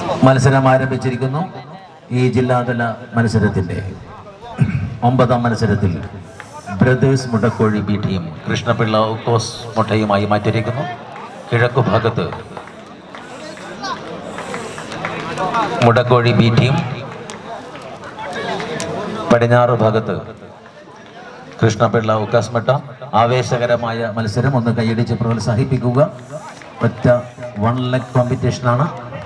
മത്സരം ആരംഭിച്ചിരിക്കുന്നു ഈ ജില്ലാതല മത്സരത്തിന്റെ ഒമ്പതാം മത്സരത്തിൽ Brothers Mudakkozhi B team Krishnapilla ഉക്കോസ് മുട്ടയുമായി മാറ്റിയിരിക്കുന്നു കിഴക്കു ഭാഗത്ത് മുടക്കോഴി ബി ടീം പടിഞ്ഞാറ് ഭാഗത്ത് കൃഷ്ണപിള്ള ഉക്കാസ്മട്ട ആവേശകരമായ മത്സരം ഒന്ന് കൈയടിച്ച് പ്രോത്സാഹിപ്പിക്കുക ഒറ്റ വൺ ലെഗ് കോമ്പറ്റീഷനാണ്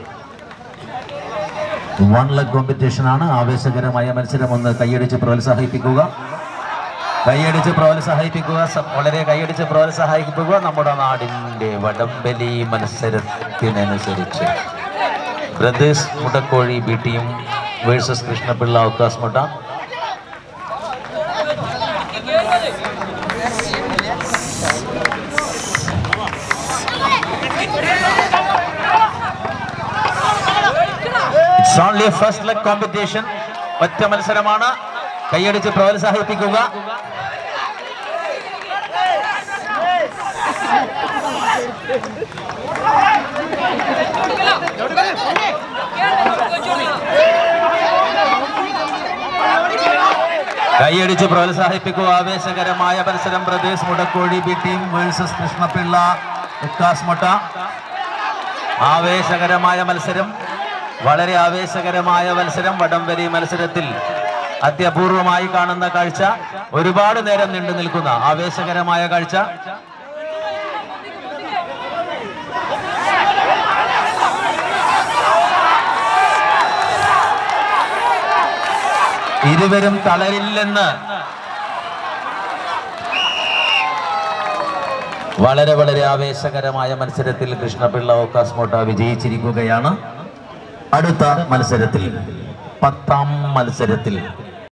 വൺ ലെഗ് കോമ്പറ്റീഷൻ ആണ് ആവേശകരമായ മത്സരം ഒന്ന് കൈയടിച്ച് പ്രോത്സാഹിപ്പിക്കുക കൈയടിച്ച് പ്രോത്സാഹിപ്പിക്കുക സ- വളരെ കൈയടിച്ച് പ്രോത്സാഹിപ്പിക്കുക നമ്മുടെ നാടിൻ്റെ വടംബലി മത്സരത്തിനനുസരിച്ച് Brothers Mudakkozhi B team versus Krishnapilla ഔക്കാസ് മുട്ട it's only first leg competition ഒറ്റ മത്സരമാണ് കൈയടിച്ച് പ്രോത്സാഹിപ്പിക്കുക കൈയടിച്ച് പ്രോത്സാഹിപ്പിക്കുക ആവേശകരമായ മത്സരം പ്രദേശ് Mudakkozhi B team versus Krishnapilla ഉക്കാസ് മുട്ട ആവേശകരമായ മത്സരം വളരെ ആവേശകരമായ മത്സരം വടംവലി മത്സരത്തിൽ അത്യപൂർവമായി കാണുന്ന കാഴ്ച ഒരുപാട് നേരം നീണ്ടു നിൽക്കുന്ന ആവേശകരമായ കാഴ്ച ഇരുവരും തളരില്ലെന്ന് വളരെ വളരെ ആവേശകരമായ മത്സരത്തിൽ കൃഷ്ണപിള്ള ഓക്കാസ്മോട്ട വിജയിച്ചിരിക്കുകയാണ് അടുത്ത മത്സരത്തിൽ പത്താം മത്സരത്തിൽ